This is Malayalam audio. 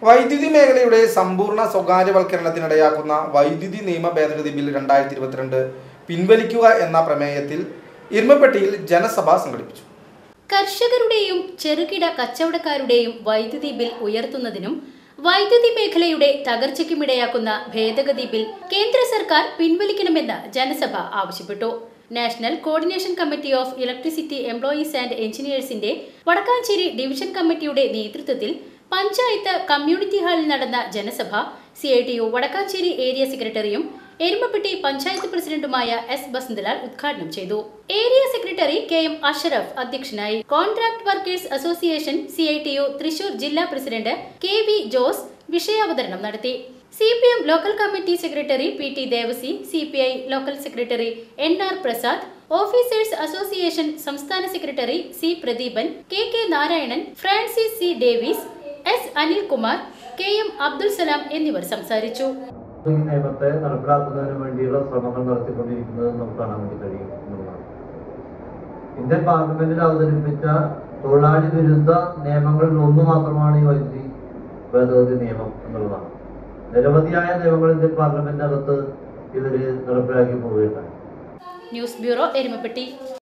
വൈദ്യുതി മേഖലയുടെ സമ്പൂർണ്ണ സ്വകാര്യവൽക്കരണത്തിനിടയാക്കുന്ന വൈദ്യുതി നിയമ ഭേദഗതി ബിൽ രണ്ടായിരത്തി ഇരുപത്തിരണ്ട് പിൻവലിക്കുക എന്ന പ്രമേയത്തിൽ ഇരുമപ്പെട്ടിയിൽ ജനസഭ സംഘടിപ്പിച്ചു കർഷകരുടെയും ചെറുകിട കച്ചവടക്കാരുടെയും വൈദ്യുതി ബിൽ ഉയർത്തുന്നതിനും വൈദ്യുതി മേഖലയുടെ തകർച്ചയ്ക്കുമിടയാക്കുന്ന ഭേദഗതി ബിൽ കേന്ദ്ര സർക്കാർ പിൻവലിക്കണമെന്ന് ജനസഭ ആവശ്യപ്പെട്ടു national coordination committee of electricity employees and എഞ്ചിനീയേഴ്സിന്റെ വടക്കാഞ്ചേരി ഡിവിഷൻ കമ്മിറ്റിയുടെ നേതൃത്വത്തിൽ പഞ്ചായത്ത് കമ്മ്യൂണിറ്റി ഹാളിൽ നടന്ന ജനസഭ C I T U Vadakkanchery area സെക്രട്ടറിയും എരുമപ്പെട്ടി പഞ്ചായത്ത് പ്രസിഡന്റുമായ എസ് ബസന്തലാൽ ഉദ്ഘാടനം ചെയ്തു area secretary K M Asharaf അധ്യക്ഷനായി contract workers association C I T U Thrissur ജില്ലാ പ്രസിഡന്റ് കെ വി ജോസ് വിഷയാവതരണം നടത്തി C P M local committee secretary P T Devasy C P I local secretary N R Prasad officers association സംസ്ഥാന secretary C Pradeepan K K Narayanan Francis C Davis S Anilkumar K M Abdul Salam എന്നിവർ സംസാരിച്ചു ഈ നിയമത്തെ നടപ്പിലാക്കുന്നതിന് വേണ്ടിയുള്ള ശ്രമങ്ങൾ നടത്തിക്കൊണ്ടിരിക്കുന്നത് നമുക്ക് കാണാൻ വേണ്ടി കഴിയും എന്നുള്ളതാണ് ഇന്ത്യൻ പാർലമെന്റിൽ അവതരിപ്പിച്ച തൊഴിലാളി വിരുദ്ധ നിയമങ്ങളിൽ ഒന്ന് മാത്രമാണ് ഈ വൈദ്യുതി ഭേദഗതി നിയമം എന്നുള്ളതാണ് നിരവധിയായ നിയമങ്ങൾ ഇന്ത്യൻ പാർലമെന്റിനകത്ത് ഇവര് നടപ്പിലാക്കി പോവുകയുണ്ടായി ന്യൂസ് ബ്യൂറോ എരുമപ്പെട്ടി